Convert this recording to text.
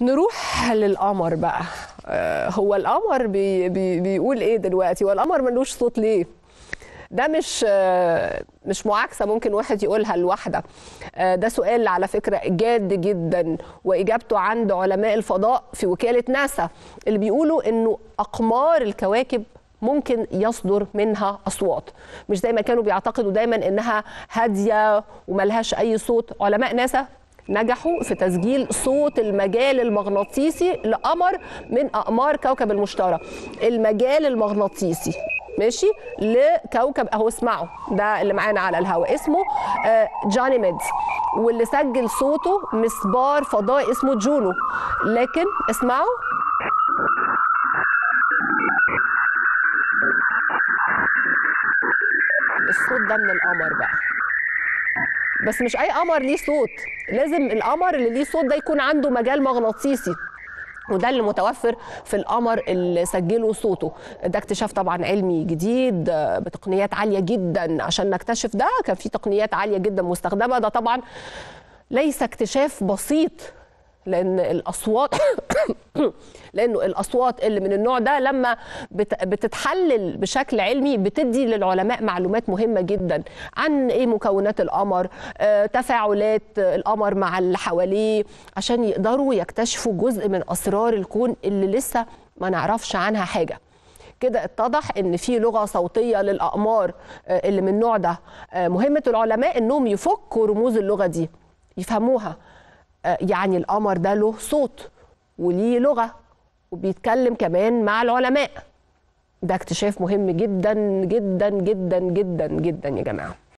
نروح للقمر بقى آه، هو القمر بي بي بيقول ايه دلوقتي والقمر ملوش صوت ليه ده مش آه، مش معاكسه ممكن واحد يقولها لوحده آه، ده سؤال على فكره جاد جدا واجابته عند علماء الفضاء في وكاله ناسا اللي بيقولوا انه اقمار الكواكب ممكن يصدر منها اصوات مش زي ما كانوا بيعتقدوا دايما انها هاديه وملهاش اي صوت علماء ناسا نجحوا في تسجيل صوت المجال المغناطيسي لقمر من اقمار كوكب المشتري المجال المغناطيسي ماشي لكوكب اهو اسمعوا ده اللي معانا على الهواء اسمه آه، جانيميد واللي سجل صوته مسبار فضائي اسمه جونو لكن اسمعوا الصوت ده من القمر بقى بس مش اي قمر ليه صوت لازم القمر اللي ليه صوت ده يكون عنده مجال مغناطيسي وده اللي متوفر في القمر اللي سجلوا صوته ده اكتشاف طبعا علمي جديد آه، بتقنيات عاليه جدا عشان نكتشف ده كان في تقنيات عاليه جدا مستخدمه ده طبعا ليس اكتشاف بسيط لان الاصوات لانه الاصوات اللي من النوع ده لما بت- بتتحلل بشكل علمي بتدي للعلماء معلومات مهمه جدا عن ايه مكونات القمر آه، تفاعلات القمر مع اللي حواليه عشان يقدروا يكتشفوا جزء من اسرار الكون اللي لسه ما نعرفش عنها حاجه كده اتضح ان في لغه صوتيه للاقمار آه، اللي من النوع ده آه، مهمه العلماء انهم يفكوا رموز اللغه دي يفهموها آه، يعني القمر ده له صوت وليه لغه وبيتكلم كمان مع العلماء ده اكتشاف مهم جدا جدا جدا جدا جدا يا جماعه